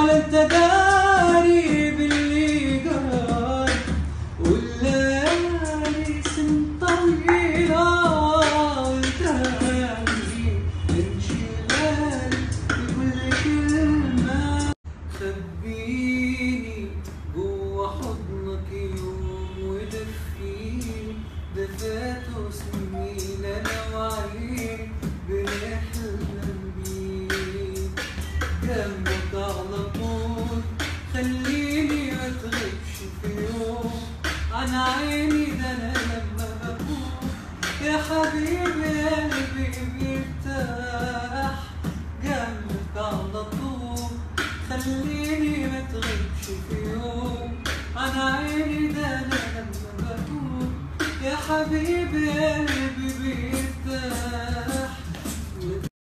ولا انت داري باللي جرى والليالي سن طويلة والتاني انشغال بكل كلمة خبيني جوا حضنك يوم ودفيني دفاته سنين انا وعيني بنحلم بيك جنبك على طول خليني ما تغيبش في يوم عن عيني ده انا لما بكون يا حبيبي قلبي بيرتاح جنبك على طول خليني ما تغيبش في يوم عن عيني ده انا لما بكون يا حبيبي قلبي بيرتاح